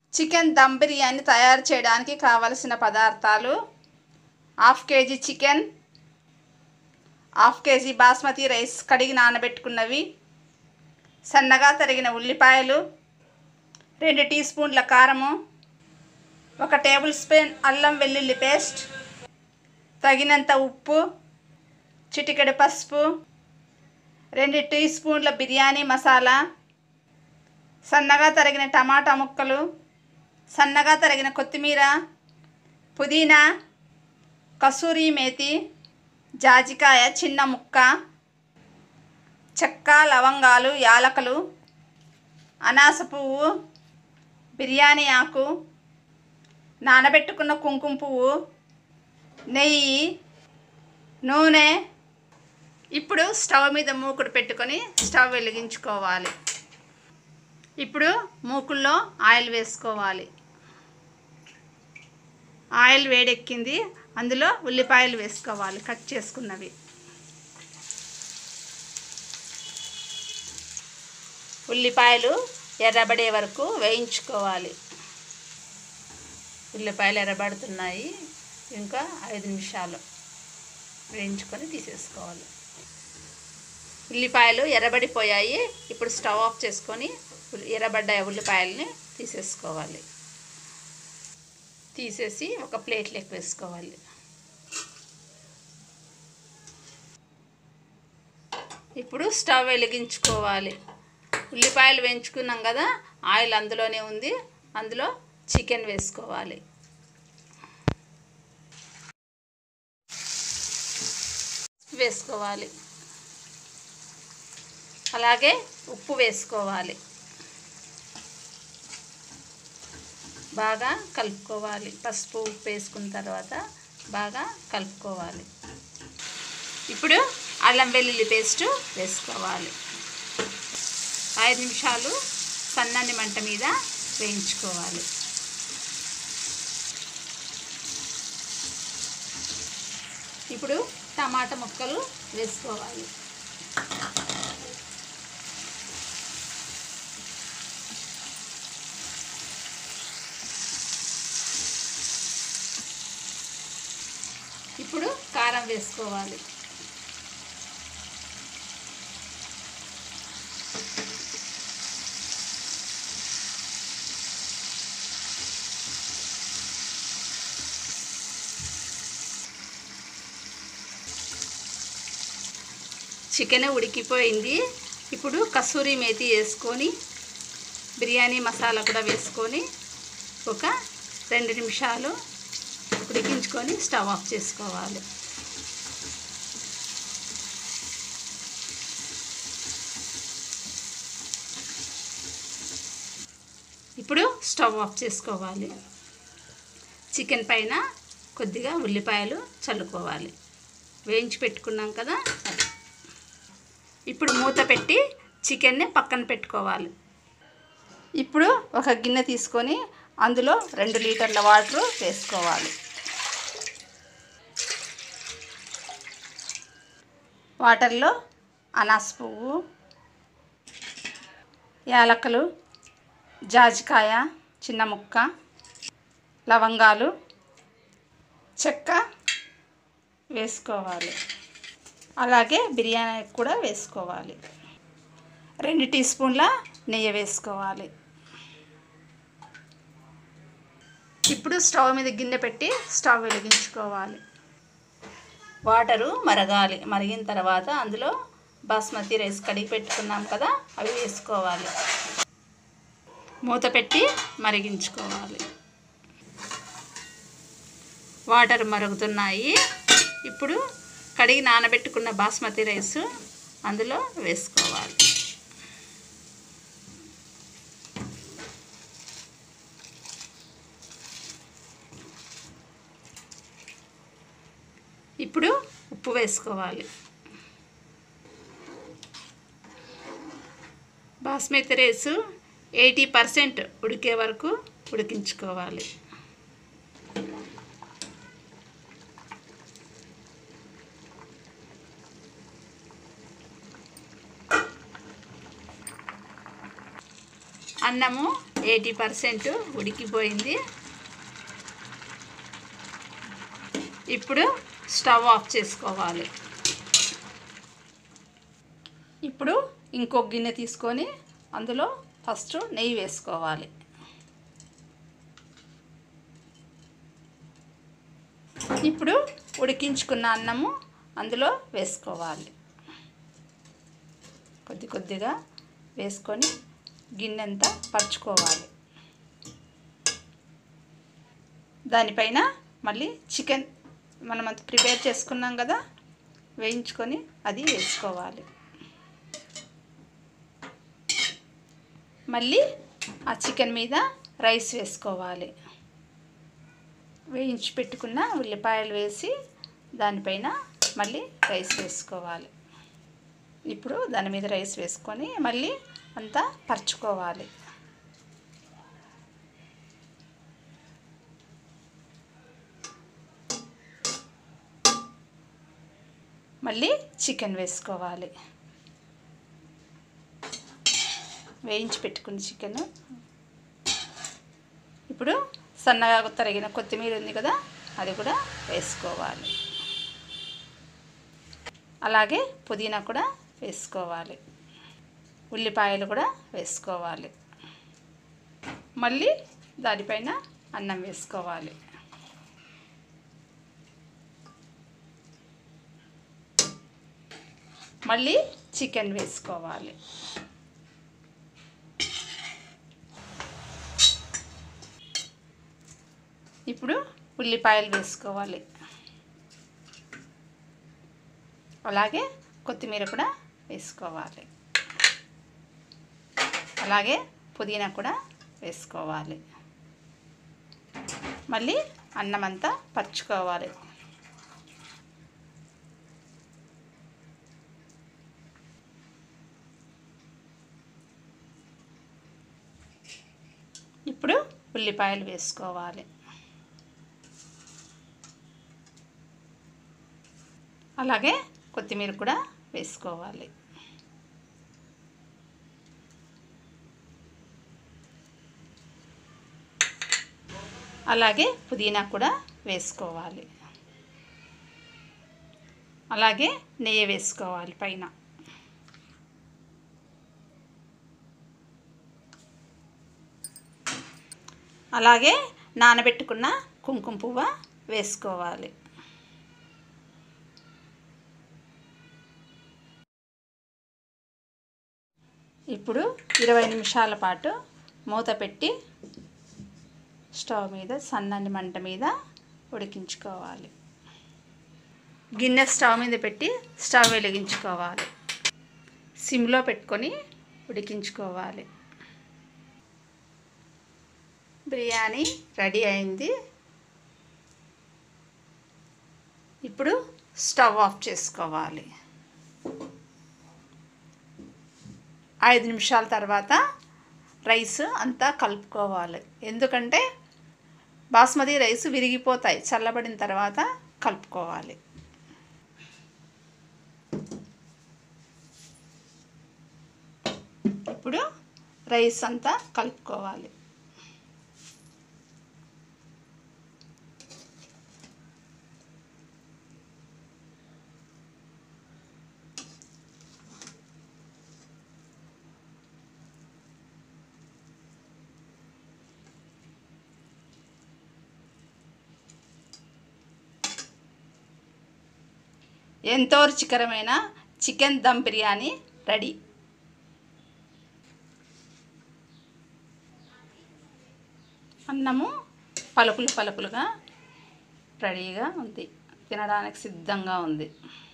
chicken dum biryani తయారు చేయడానికి కావలసిన పదార్థాలు half KG chicken half KG basmati rice కడిగి నానబెట్టుకున్నవి సన్నగా తరిగిన ఉల్లిపాయలు రెండు టీ స్పూన్ల కారము ఒక టేబుల్ స్పూన్ అల్లం వెల్లుల్లి పేస్ట్ తగినంత ఉప్పు చిటికెడు పసుపు రెండు టీ స్పూన్ల బిర్యానీ మసాలా సన్నగా తరిగిన టమాటా ముక్కలు సన్నగా తరిగిన కొత్తిమీర పుదీనా కసూరి మేతి జాజికాయ చిన్న ముక్క చెక్క లవంగాలు యాలకులు అనాస పువ్వు బిర్యానీ ఆకు నానబెట్టుకున్న కుంకుమ పువ్వు నెయ్యి నూనె ఇప్పుడు స్టవ్ మీద మూకుడు పెట్టుకొని స్టవ్ వెలిగించుకోవాలి ఇప్పుడు మూకుల్లో ఆయిల్ వేసుకోవాలి ఆయిల్ వేడెక్కింది అందులో ఉల్లిపాయలు వేసుకోవాలి కట్ చేసుకున్నవి ఉల్లిపాయలు ఎర్రబడే వరకు వేయించుకోవాలి ఉల్లిపాయలు ఎర్రబడుతున్నాయి ఇంకా ఐదు నిమిషాలు వేయించుకొని తీసేసుకోవాలి ఉల్లిపాయలు ఎర్రబడిపోయాయి ఇప్పుడు స్టవ్ ఆఫ్ చేసుకొని ఉల్లి- ఎర్రబడ్డ ఉల్లిపాయలని తీసేసుకోవాలి తీసేసి ఒక ప్లేట్లోకి వేసుకోవాలి ఇప్పుడు స్టవ్ వెలిగించుకోవాలి ఉల్లిపాయలు వేయించుకున్నాం కదా ఆయిల్ అందులోనే ఉంది అందులో చికెన్ వేసుకోవాలి వేసుకోవాలి అలాగే ఉప్పు వేసుకోవాలి బాగా కలుపుకోవాలి పసుపు ఉప్పు వేసుకున్న తర్వాత బాగా కలుపుకోవాలి ఇప్పుడు అల్లం వెల్లుల్లి పేస్ట్ వేసుకోవాలి ఐదు నిమిషాలు సన్నని మంట మీద వేయించుకోవాలి ఇప్పుడు టమాటా ముక్కలు వేసుకోవాలి ఇప్పుడు కారం వేసుకోవాలి చికెన్ ఉడికిపోయింది ఇప్పుడు కసూరి మేతి వేసుకొని బిర్యానీ మసాలా కూడా వేసుకొని ఒక రెండు నిమిషాలు ఉడికించుకొని స్టవ్ ఆఫ్ చేసుకోవాలి ఇప్పుడు స్టవ్ ఆఫ్ చేసుకోవాలి చికెన్ పైన కొద్దిగా ఉల్లిపాయలు చల్లుకోవాలి వేయించి పెట్టుకున్నాం కదా అది ఇప్పుడు మూత పెట్టి చికెన్ని పక్కన పెట్టుకోవాలి ఇప్పుడు ఒక గిన్నె తీసుకొని అందులో రెండు లీటర్ల వాటర్ వేసుకోవాలి వాటర్లో అనాస పువ్వు యాలకులు జాజికాయ చిన్న ముక్క లవంగాలు చెక్క వేసుకోవాలి అలాగే బిర్యానీ కూడా వేసుకోవాలి రెండు టీ స్పూన్ల నెయ్యి వేసుకోవాలి ఇప్పుడు స్టవ్ మీద గిన్నె పెట్టి స్టవ్ వెలిగించుకోవాలి వాటరు మరగాలి మరిగిన తర్వాత అందులో బాస్మతి రైస్ కడిగి పెట్టుకున్నాం కదా అవి వేసుకోవాలి మూత పెట్టి మరిగించుకోవాలి వాటర్ మరుగుతున్నాయి ఇప్పుడు కడిగి నానబెట్టుకున్న బాస్మతి రైస్ అందులో వేసుకోవాలి ఇప్పుడు ఉప్పు వేసుకోవాలి బాస్మతి రైస్ ఎయిటీ పర్సెంట్ ఉడికే వరకు ఉడికించుకోవాలి అన్నము ఎయిటీ పర్సెంట్ ఉడికిపోయింది ఇప్పుడు స్టవ్ ఆఫ్ చేసుకోవాలి ఇప్పుడు ఇంకొక గిన్నె తీసుకొని అందులో ఫస్ట్ నెయ్యి వేసుకోవాలి ఇప్పుడు ఉడికించుకున్న అన్నము అందులో వేసుకోవాలి కొద్ది కొద్దిగా వేసుకొని గిన్నెంతా పరుచుకోవాలి దానిపైన మళ్ళీ చికెన్ మనం అంత ప్రిపేర్ చేసుకున్నాం కదా వేయించుకొని అది వేసుకోవాలి మళ్ళీ ఆ చికెన్ మీద రైస్ వేసుకోవాలి వేయించి పెట్టుకున్న ఉల్లిపాయలు వేసి దానిపైన మళ్ళీ రైస్ వేసుకోవాలి ఇప్పుడు దాని మీద రైస్ వేసుకొని మళ్ళీ అంతా పరుచుకోవాలి మళ్ళీ చికెన్ వేసుకోవాలి వేయించి పెట్టుకున్న చికెన్ ఇప్పుడు సన్నగా తరిగిన కొత్తిమీర ఉంది కదా అది కూడా వేసుకోవాలి అలాగే పుదీనా కూడా వేసుకోవాలి ఉల్లిపాయలు కూడా వేసుకోవాలి మళ్ళీ దానిపైన అన్నం వేసుకోవాలి మళ్ళీ చికెన్ వేసుకోవాలి ఇప్పుడు ఉల్లిపాయలు వేసుకోవాలి అలాగే కొత్తిమీర కూడా వేసుకోవాలి అలాగే పుదీనా కూడా వేసుకోవాలి మళ్ళీ అన్నం అంతా పరుచుకోవాలి ఇప్పుడు ఉల్లిపాయలు వేసుకోవాలి అలాగే కొత్తిమీర కూడా వేసుకోవాలి అలాగే పుదీనా కూడా వేసుకోవాలి అలాగే నెయ్యి వేసుకోవాలి పైన అలాగే నానబెట్టుకున్న కుంకుమ పువ్వ వేసుకోవాలి ఇప్పుడు ఇరవై నిమిషాల పాటు మూత పెట్టి స్టవ్ మీద సన్నని మంట మీద ఉడికించుకోవాలి గిన్నె స్టవ్ మీద పెట్టి స్టవ్ వెలిగించుకోవాలి సిమ్లో పెట్టుకొని ఉడికించుకోవాలి బిర్యానీ రెడీ అయింది ఇప్పుడు స్టవ్ ఆఫ్ చేసుకోవాలి ఐదు నిమిషాల తర్వాత రైస్ అంతా కలుపుకోవాలి ఎందుకంటే బాస్మతి రైస్ విరిగిపోతాయి చల్లబడిన తర్వాత కలుపుకోవాలి ఇప్పుడు రైస్ అంతా కలుపుకోవాలి ఎంతో రుచికరమైన చికెన్ దమ్ బిర్యానీ రెడీ అన్నము పలుకులు పలుకులుగా రెడీగా ఉంది తినడానికి సిద్ధంగా ఉంది